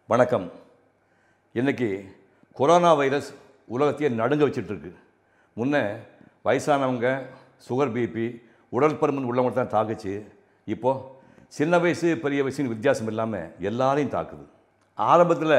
வணக்கம் இன்னைக்கு corona virus உலகத்தையே நடுங்க வச்சிட்டு இருக்கு முன்ன வயசானவங்க சுகர் பிபி உடற்பருமன் உள்ளவங்க தான் தாக்குச்சு இப்போது சின்ன வயசு பெரிய வயசுன்னு வித்தியாசம் இல்லாமல் எல்லாரையும் தாக்குது ஆரம்பத்தில்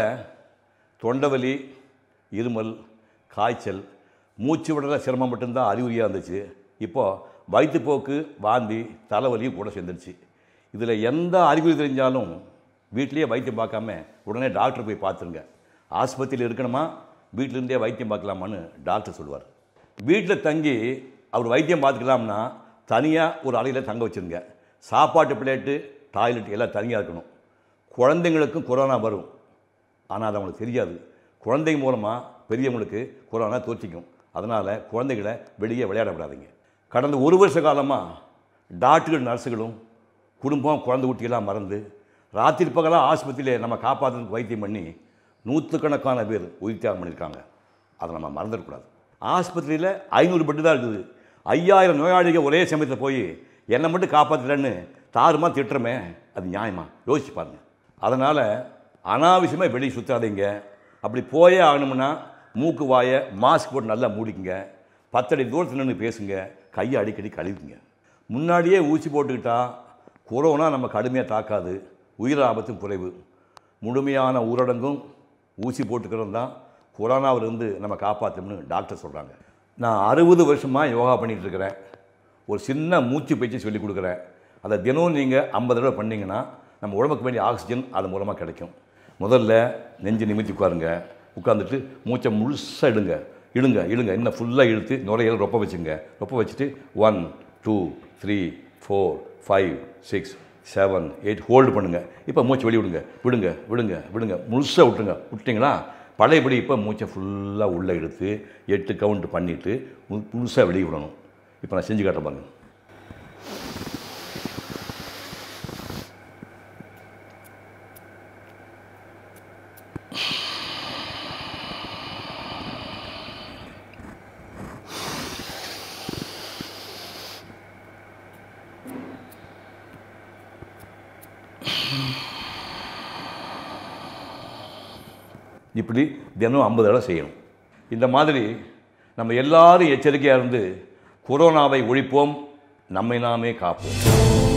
தொண்டைவலி இருமல் காய்ச்சல் மூச்சு விடுற சிரமம் மட்டும்தான் அறிகுறியாக இருந்துச்சு இப்போது வயிற்றுப்போக்கு வாந்தி தலைவலியும் கூட சேர்ந்துருச்சு இதில் எந்த அறிகுறி தெரிஞ்சாலும் வீட்டிலேயே வைத்தியம் பார்க்காம உடனே டாக்டர் போய் பார்த்துருங்க ஆஸ்பத்திரியில் இருக்கணுமா வீட்டிலேருந்தே வைத்தியம் பார்க்கலாமான்னு டாக்டர் சொல்லுவார் வீட்டில் தங்கி அவர் வைத்தியம் பார்த்துக்கலாம்னா தனியாக ஒரு அறையில் தங்க வச்சுருங்க சாப்பாட்டு பிளேட்டு டாய்லெட் எல்லாம் தனியாக இருக்கணும் குழந்தைங்களுக்கும் கொரோனா வரும் ஆனால் அது அவங்களுக்கு தெரியாது குழந்தைங்க மூலமாக பெரியவங்களுக்கு கொரோனா தோற்றிக்கும் அதனால் குழந்தைகளை வெளியே விளையாட விடாதீங்க கடந்த ஒரு வருஷ காலமாக டாக்டர்கள் நர்ஸுகளும் குடும்பம் குழந்தை குட்டியெல்லாம் மறந்து ராத்திரி பகலாக ஆஸ்பத்திரியில் நம்ம காப்பாற்றுறதுக்கு வைத்தியம் பண்ணி நூற்றுக்கணக்கான பேர் உயிர் தியாகம் பண்ணியிருக்காங்க அதை நம்ம மறந்துடக்கூடாது ஆஸ்பத்திரியில் ஐநூறு பெட்டு தான் இருக்குது ஐயாயிரம் நோயாளிகள் ஒரே சமயத்தில் போய் என்னை மட்டும் காப்பாற்றுறேன்னு தாறுமா திட்டுறமே அது நியாயமா யோசிச்சு பாருங்க அதனால் அனாவசியமாக வெளியே சுற்றாதீங்க அப்படி போயே ஆகணும்னா மூக்கு வாயை மாஸ்க் போட்டு நல்லா மூடிக்குங்க பத்தடி தூரத்தில் நின்று பேசுங்க கையை அடிக்கடி கழுவிங்க முன்னாடியே ஊசி போட்டுக்கிட்டா கொரோனா நம்ம கடுமையாக தாக்காது உயிர் ஆபத்தும் குறைவு முழுமையான ஊரடங்கும் ஊசி போட்டுக்கிறது தான் கொரோனாவிலிருந்து நம்ம காப்பாற்றணும்னு டாக்டர் சொல்கிறாங்க நான் அறுபது வருஷமாக யோகா பண்ணிகிட்டு இருக்கிறேன் ஒரு சின்ன மூச்சு பயிற்சி சொல்லி கொடுக்குறேன் அதை தினம் நீங்கள் ஐம்பது தடவை பண்ணிங்கன்னா நம்ம உடம்புக்கு வேண்டிய ஆக்சிஜன் அது மூலமாக கிடைக்கும் முதல்ல நெஞ்சு நிமித்தி உட்காருங்க உட்காந்துட்டு மூச்சை முழுசாக இடுங்க இடுங்க இடுங்க இன்னும் ஃபுல்லாக இழுத்து நுரையீரல் ரொப்ப வச்சுங்க ரொப்ப வச்சுட்டு one two three four five six seven eight hold பண்ணுங்கள் இப்போ மூச்சு வெளிய விடுங்க விடுங்க விடுங்க விடுங்க முழுசாக விட்டுருங்க விட்டிங்களா பழையபடி இப்போ மூச்சை ஃபுல்லாக உள்ளே எடுத்து எட்டு கவுண்ட் பண்ணிவிட்டு முழுசாக வெளியே விடணும் இப்போ நான் செஞ்சு காட்டுறேன் பாருங்க இப்படி தினம் ஐம்பது தடவை செய்யணும் இந்த மாதிரி நம்ம எல்லாரும் எச்சரிக்கையாக இருந்து கொரோனாவை ஒழிப்போம் நம்மை நாமே காப்போம்